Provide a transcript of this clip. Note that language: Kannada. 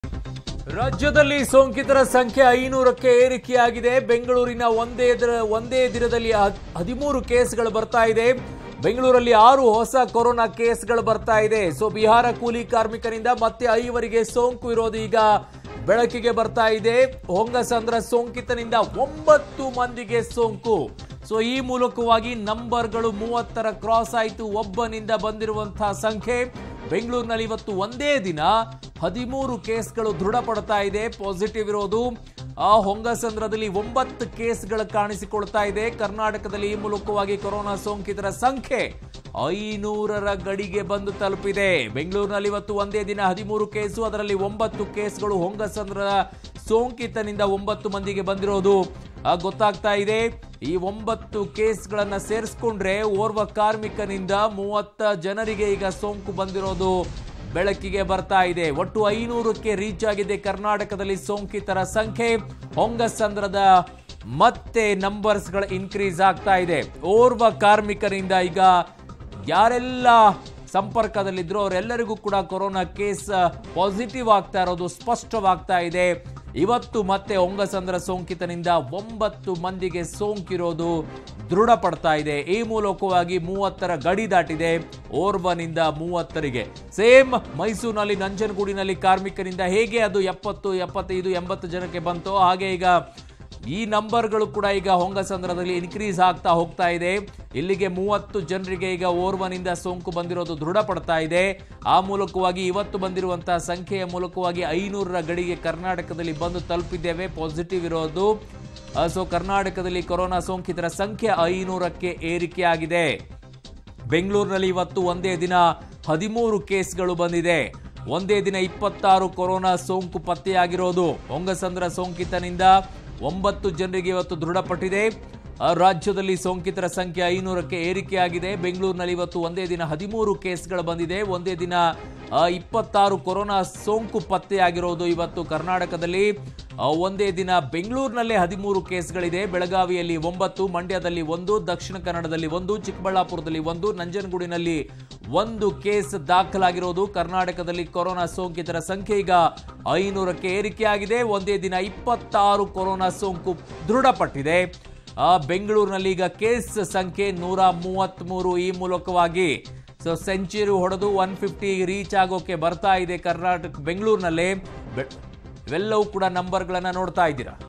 ರಾಜ್ಯದಲ್ಲಿ ಸೋಂಕಿತರ ಸಂಖ್ಯೆ ಐನೂರಕ್ಕೆ ಏರಿಕೆಯಾಗಿದೆ ಬೆಂಗಳೂರಿನ ಒಂದೇ ದಿನ ಒಂದೇ ದಿನದಲ್ಲಿ ಹದ್- ಹದಿಮೂರು ಕೇಸ್ಗಳು ಬರ್ತಾ ಇದೆ ಬೆಂಗಳೂರಲ್ಲಿ ಆರು ಹೊಸ ಕೊರೋನಾ ಕೇಸ್ಗಳು ಬರ್ತಾ ಇದೆ ಸೊ ಬಿಹಾರ ಕೂಲಿ ಕಾರ್ಮಿಕರಿಂದ ಮತ್ತೆ ಐವರಿಗೆ ಸೋಂಕು ಇರೋದು ಈಗ ಬೆಳಕಿಗೆ ಬರ್ತಾ ಇದೆ ಹೊಂಗಸಂದ್ರ ಸೋಂಕಿತನಿಂದ ಒಂಬತ್ತು ಮಂದಿಗೆ ಸೋಂಕು ಸೊ ಈ ಮೂಲಕವಾಗಿ ನಂಬರ್ಗಳು ಮೂವತ್ತರ ಕ್ರಾಸ್ ಆಯಿತು ಒಬ್ಬನಿಂದ ಬಂದಿರುವಂತಹ ಸಂಖ್ಯೆ ಬೆಂಗಳೂರಿನಲ್ಲಿ ಇವತ್ತು ಒಂದೇ ದಿನ ಹದಿಮೂರು ಕೇಸ್ಗಳು ದೃಢಪಡ್ತಾ ಇದೆ ಪಾಸಿಟಿವ್ ಇರೋದು ಆ ಹೊಂಗಸಂದ್ರದಲ್ಲಿ ಒಂಬತ್ತು ಕೇಸ್ಗಳು ಕಾಣಿಸಿಕೊಳ್ತಾ ಇದೆ ಕರ್ನಾಟಕದಲ್ಲಿ ಈ ಮೂಲಕವಾಗಿ ಕೊರೋನಾ ಸೋಂಕಿತರ ಸಂಖ್ಯೆ ಐನೂರರ ಗಡಿಗೆ ಬಂದು ತಲುಪಿದೆ ಬೆಂಗಳೂರಿನಲ್ಲಿ ಇವತ್ತು ಒಂದೇ ದಿನ ಹದಿಮೂರು ಕೇಸು ಅದರಲ್ಲಿ ಒಂಬತ್ತು ಕೇಸ್ಗಳು ಹೊಂಗಸಂದ್ರ ಸೋಂಕಿತನಿಂದ ಒಂಬತ್ತು ಮಂದಿಗೆ ಬಂದಿರೋದು ಆ, ಗೊತ್ತಾಗ್ತಾ ಇದೆ ಈ ಒಂಬತ್ತು ಕೇಸ್ಗಳನ್ನ ಸೇರಿಸ್ಕೊಂಡ್ರೆ ಓರ್ವ ಕಾರ್ಮಿಕನಿಂದ ಮೂವತ್ತ ಜನರಿಗೆ ಈಗ ಸೋಂಕು ಬಂದಿರೋದು ಬೆಳಕಿಗೆ ಬರ್ತಾ ಇದೆ ಒಟ್ಟು ಐನೂರಕ್ಕೆ ರೀಚ್ ಆಗಿದೆ ಕರ್ನಾಟಕದಲ್ಲಿ ಸೋಂಕಿತರ ಸಂಖ್ಯೆ ಹೊಂಗಸಂದ್ರದ ಮತ್ತೆ ನಂಬರ್ಸ್ಗಳ ಇನ್ಕ್ರೀಸ್ ಆಗ್ತಾ ಇದೆ ಓರ್ವ ಕಾರ್ಮಿಕರಿಂದ ಈಗ ಯಾರೆಲ್ಲ ಸಂಪರ್ಕದಲ್ಲಿದ್ರು ಅವರೆಲ್ಲರಿಗೂ ಕೂಡ ಕೊರೋನಾ ಕೇಸ್ ಪಾಸಿಟಿವ್ ಆಗ್ತಾ ಇರೋದು ಸ್ಪಷ್ಟವಾಗ್ತಾ ಇದೆ ಇವತ್ತು ಮತ್ತೆ ಹೊಂಗಸಂದ್ರ ಸೋಂಕಿತನಿಂದ ಒಂಬತ್ತು ಮಂದಿಗೆ ಸೋಂಕಿರೋದು ದೃಢಪಡ್ತಾ ಇದೆ ಈ ಮೂಲಕವಾಗಿ ಮೂವತ್ತರ ಗಡಿ ದಾಟಿದೆ ಓರ್ವನಿಂದ ಮೂವತ್ತರಿಗೆ ಸೇಮ್ ಮೈಸೂರಿನಲ್ಲಿ ನಂಜನಗೂಡಿನಲ್ಲಿ ಕಾರ್ಮಿಕರಿಂದ ಹೇಗೆ ಅದು ಎಪ್ಪತ್ತು ಎಪ್ಪತ್ತೈದು ಎಂಬತ್ತು ಜನಕ್ಕೆ ಬಂತೋ ಹಾಗೆ ಈಗ ಈ ನಂಬರ್ಗಳು ಕೂಡ ಈಗ ಹೊಂಗಸಂದ್ರದಲ್ಲಿ ಇನ್ಕ್ರೀಸ್ ಆಗ್ತಾ ಹೋಗ್ತಾ ಇದೆ ಇಲ್ಲಿಗೆ ಮೂವತ್ತು ಜನರಿಗೆ ಈಗ ಓರ್ವನಿಂದ ಸೋಂಕು ಬಂದಿರೋದು ದೃಢಪಡ್ತಾ ಇದೆ ಆ ಮೂಲಕವಾಗಿ ಇವತ್ತು ಬಂದಿರುವಂತಹ ಸಂಖ್ಯೆಯ ಮೂಲಕವಾಗಿ ಐನೂರರ ಗಡಿಗೆ ಕರ್ನಾಟಕದಲ್ಲಿ ಬಂದು ತಲುಪಿದ್ದೇವೆ ಪಾಸಿಟಿವ್ ಇರೋದು ಆ, ಸೊ ಕರ್ನಾಟಕದಲ್ಲಿ ಕೊರೋನಾ ಸೋಂಕಿತರ ಸಂಖ್ಯೆ ಐನೂರಕ್ಕೆ ಏರಿಕೆಯಾಗಿದೆ ಬೆಂಗಳೂರಿನಲ್ಲಿ ಇವತ್ತು ಒಂದೇ ದಿನ ಹದಿಮೂರು ಕೇಸ್ಗಳು ಬಂದಿದೆ ಒಂದೇ ದಿನ ಇಪ್ಪತ್ತಾರು ಕೊರೋನಾ ಸೋಂಕು ಪತ್ತೆಯಾಗಿರೋದು ಹೊಂಗಸಂದ್ರ ಸೋಂಕಿತನಿಂದ ಒಂಬತ್ತು ಜನರಿಗೆ ಇವತ್ತು ದೃಢಪಟ್ಟಿದೆ ಆ, ರಾಜ್ಯದಲ್ಲಿ ಸೋಂಕಿತರ ಸಂಖ್ಯೆ ಐನೂರಕ್ಕೆ ಏರಿಕೆಯಾಗಿದೆ ಬೆಂಗಳೂರಿನಲ್ಲಿ ಇವತ್ತು ಒಂದೇ ದಿನ ಹದಿಮೂರು ಕೇಸ್ಗಳು ಬಂದಿದೆ ಒಂದೇ ದಿನ ಆ, ಇಪ್ಪತ್ತಾರು ಕೊರೋನಾ ಸೋಂಕು ಪತ್ತೆಯಾಗಿರೋದು ಇವತ್ತು ಕರ್ನಾಟಕದಲ್ಲಿ ಆ, ಒಂದೇ ದಿನ ಬೆಂಗಳೂರಿನಲ್ಲೇ ಹದಿಮೂರು ಕೇಸ್ಗಳಿದೆ ಬೆಳಗಾವಿಯಲ್ಲಿ ಒಂಬತ್ತು ಮಂಡ್ಯದಲ್ಲಿ ಒಂದು ದಕ್ಷಿಣ ಕನ್ನಡದಲ್ಲಿ ಒಂದು ಚಿಕ್ಕಬಳ್ಳಾಪುರದಲ್ಲಿ ಒಂದು ನಂಜನಗೂಡಿನಲ್ಲಿ ಒಂದು ಕೇಸ್ ದಾಖಲಾಗಿರೋದು ಕರ್ನಾಟಕದಲ್ಲಿ ಕೊರೋನಾ ಸೋಂಕಿತರ ಸಂಖ್ಯೆ ಈಗ ಐನೂರಕ್ಕೆ ಏರಿಕೆಯಾಗಿದೆ ಒಂದೇ ದಿನ ಇಪ್ಪತ್ತಾರು ಕೊರೋನಾ ಸೋಂಕು ದೃಢಪಟ್ಟಿದೆ ಆ, ಬೆಂಗಳೂರಿನಲ್ಲಿ ಈಗ ಕೇಸ್ ಸಂಖ್ಯೆ ನೂರ ಮೂವತ್ತ್ಮೂರು ಈ ಮೂಲಕವಾಗಿ ಸೊ ಸೆಂಚುರಿ ಹೊಡೆದು ಒನ್ ಫಿಫ್ಟಿ ರೀಚ್ ಆಗೋಕೆ ಬರ್ತಾ ಇದೆ ಕರ್ನಾಟಕ ಬೆಂಗಳೂರಿನಲ್ಲೇ ಬೆ- ಇವೆಲ್ಲವೂ ಕೂಡ ನಂಬರ್ಗಳನ್ನ ನೋಡ್ತಾ ಇದ್ದೀರಾ